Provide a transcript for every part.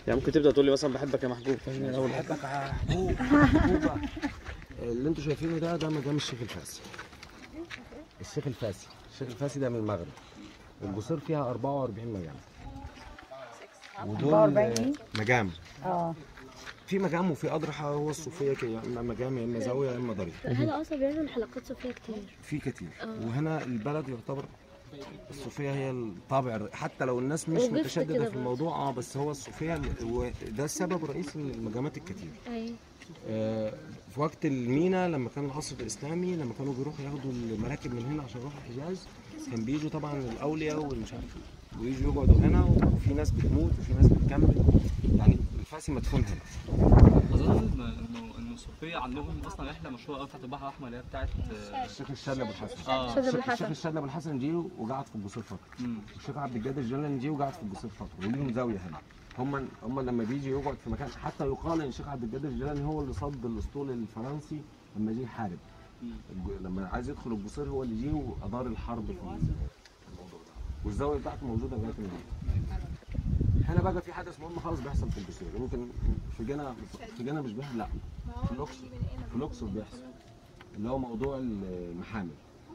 يعني ممكن تبدا تقول لي مثلا بحبك يا محبوب او بحبك يا حبوب حبوب بقى. اللي انتوا شايفينه ده ده مجام الشيخ الفاسي الشيخ الفاسي الشيخ الفاسي ده من المغرب الجسور فيها 44 مجام ودول 44 مجام اه في مجام وفي اضرحه هو الصوفيه كده يا اما مجام يا اما زاويه يا اما ضريح هذا اصلا بيعمل حلقات صوفيه كتير في كتير وهنا البلد يعتبر الصوفيه هي الطابع الر- حتى لو الناس مش وجفت متشدده كده في برضه. الموضوع اه بس هو الصوفيه ال- وده السبب الرئيسي للمجامات الكتير ايوه آه، في وقت المينا لما كان العصر الاسلامي لما كانوا بيروحوا ياخدوا المراكب من هنا عشان يروحوا الحجاز كان بيجوا طبعا الاولياء والمش عارف إيه، ويجوا يقعدوا هنا وفي ناس بتموت وفي ناس بتكمل يعني الفاسي مدفون هنا اظن ان انه انه الصوفيه عندهم اصلا رحله مشهوره قوي بتاعت البحر الاحمر اللي هي بتاعت الشيخ الشاذلي ابو الحسن اه شاذ أبو الشيخ الحسن. الشاذلي ابو الحسن جه وقعد في الجسور فتره مم. الشيخ عبد الجاد الجلالي جه وقعد في الجسور فتره وليهم زاويه هنا هم هم لما بيجي يقعد في مكان حتى يقال ان الشيخ عبد الجاد الجلالي هو اللي صد الاسطول الفرنسي لما جه يحارب الج- لما عايز يدخل الجسور هو اللي جه وادار الحرب في الموضوع ده والزاويه بتاعته موجوده لغايه النهارده هنا بقى في حدث مهم خالص بيحصل في الجسور ممكن في جنا في جنا مش بيحصل لا في الاقصر في الاقصر بيحصل اللي هو موضوع المحامل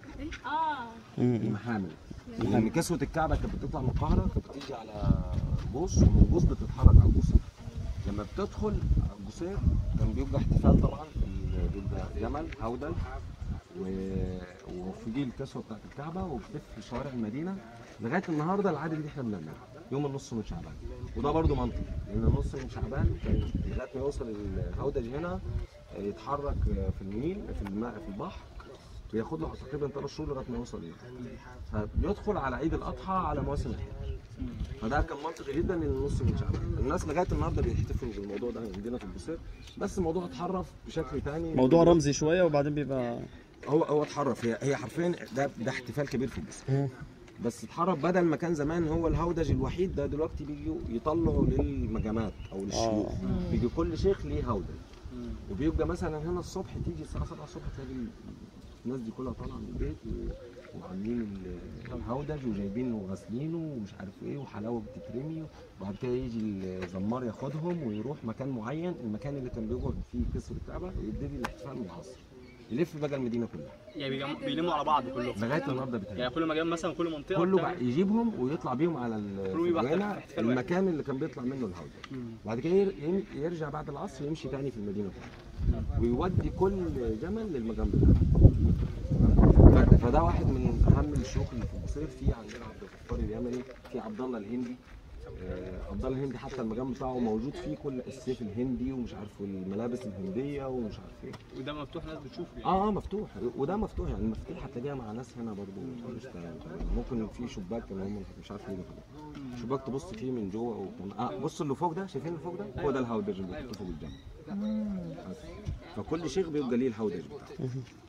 المحامل لان كسوه الكعبه كانت بتطلع من القاهره كانت بتيجي على بوص ومن بوص بتتحرك على الجسر لما بتدخل على الجسير كان بيبقى احتفال طبعا ال- بيبقى جمل هودل و- وفوقيه الكسوه بتاعت الكعبه وبتلف في شوارع المدينه لغايه النهارده العاده دي احنا بنعملها يوم النص من شعبان وده برضو منطقي لان النص من شعبان كان لغايه ما يوصل الهودج هنا يتحرك في النيل في الماء في البحر بياخد له تقريبا ثلاث شهور لغايه ما يوصل هنا فبيدخل على عيد الاضحى على مواسم الحج فده كان منطقي جدا ان النص من شعبان الناس لغايه النهارده بيحتفلوا بالموضوع ده عندنا في البصير بس الموضوع اتحرف بشكل تاني موضوع رمزي شويه وبعدين بيبقى هو هو اتحرف هي هي حرفيا ده ده احتفال كبير في البصير بس اتحرف بدل ما كان زمان هو الهودج الوحيد ده دلوقتي بيجوا يطلعوا للمجامات او للشيوخ بيجي كل شيخ ليه هودج وبيبقى مثلا هنا الصبح تيجي الساعه 7 الصبح تلاقي الناس دي كلها طالعه من البيت و- وعاملين ال- الهودج وجايبينه وغاسلينه ومش عارف ايه وحلاوه بتترمي وبعد كده يجي الزمار ياخدهم ويروح مكان معين المكان اللي كان بيقعد فيه كسر الكعبه ويبتدي الاحتفال من العصر يلف بقى المدينه كلها يعني بيجم- بيلموا على بعض كلهم لغايه النهارده بتاعي يعني كل مكان مثلا كل منطقه كله بتعمل- بقى يجيبهم ويطلع بيهم على كله يبقى الفجوانة احتفال واحد. المكان اللي كان بيطلع منه الهودج بعد كده ير- يم- يرجع بعد العصر يمشي تاني في المدينه كلها ويودي كل جمل للمجال بتاعه ف- فده واحد من اهم الشيوخ اللي في البصير في عندنا عبد الغفار اليمني في عبد الله الهندي آه، عبد الله الهندي حتى المجال بتاعه موجود فيه كل السيف الهندي ومش عارف والملابس الهنديه ومش عارف ايه وده مفتوح ناس بتشوفه يعني اه اه مفتوح وده مفتوح يعني المفاتيح هتلاقيها مع ناس هنا برضو مش تمام تمام. ممكن في شباك اللي هم مش عارف ليه ده شباك تبص فيه من جوه وكمان اه بص اللي فوق ده شايفين اللي فوق ده هو ده الهودج اللي بيحطوه فوق الجنب بس. فكل شيخ بيبقى ليه الهودج بتاعه